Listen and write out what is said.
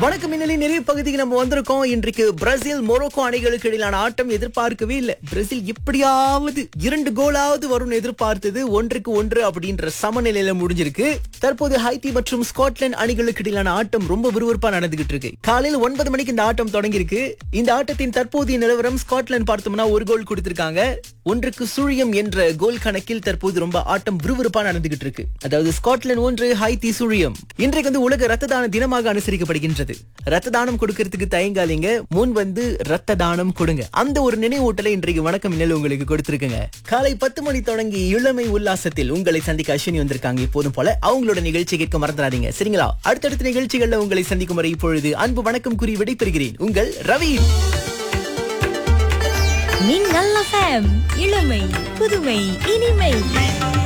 வணக்கம் மின்னலின் நிறைய பகுதிக்கு நம்ம வந்திருக்கோம் இன்றைக்கு பிரேசில் மொரோக்கோ அணிகளுக்கு இடையிலான ஆட்டம் எதிர்பார்க்கவே இல்லை பிரேசில் எப்படியாவது இரண்டு கோலாவது வரும்னு எதிர்பார்த்தது ஒன்றுக்கு ஒன்று அப்படின்ற சமநிலையில முடிஞ்சிருக்கு தற்போது ஹைத்தி மற்றும் ஸ்காட்லாந்து அணிகளுக்கு இடையிலான ஆட்டம் ரொம்ப விறுவிறுப்பா நடந்துகிட்டு இருக்கு காலையில் ஒன்பது மணிக்கு இந்த ஆட்டம் தொடங்கியிருக்கு இந்த ஆட்டத்தின் தற்போதைய நிலவரம் ஸ்காட்லாந்து பார்த்தோம்னா ஒரு கோல் கொடுத்திருக்காங்க ஒன்றுக்கு சுழியம் என்ற கோல் கணக்கில் தற்போது ரொம்ப ஆட்டம் விறுவிறுப்பா நடந்துகிட்டு இருக்கு அதாவது ஸ்காட்லாந்து ஒன்று ஹைத்தி சுழியம் இன்றைக்கு வந்து உலக ரத்த தான தினமாக அனுசரிக்கப்படுகின்றது ரத்த தானம் கொடுக்கறதுக்கு தயங்காதீங்க முன் வந்து ரத்த தானம் கொடுங்க அந்த ஒரு நினைவூட்டலை இன்றைக்கு வணக்கம் மின்னல் உங்களுக்கு கொடுத்திருக்குங்க காலை பத்து மணி தொடங்கி இளமை உல்லாசத்தில் உங்களை சந்திக்க அஸ்வினி வந்திருக்காங்க இப்போதும் போல அவங்களோட நிகழ்ச்சி கேட்க மறந்துடாதீங்க சரிங்களா அடுத்தடுத்த நிகழ்ச்சிகள்ல உங்களை சந்திக்கும் வரை இப்பொழுது அன்பு வணக்கம் கூறி விடைபெறுகிறேன் உங்கள் ரவி மின்னல் எஃப்எம் இளமை புதுமை இனிமை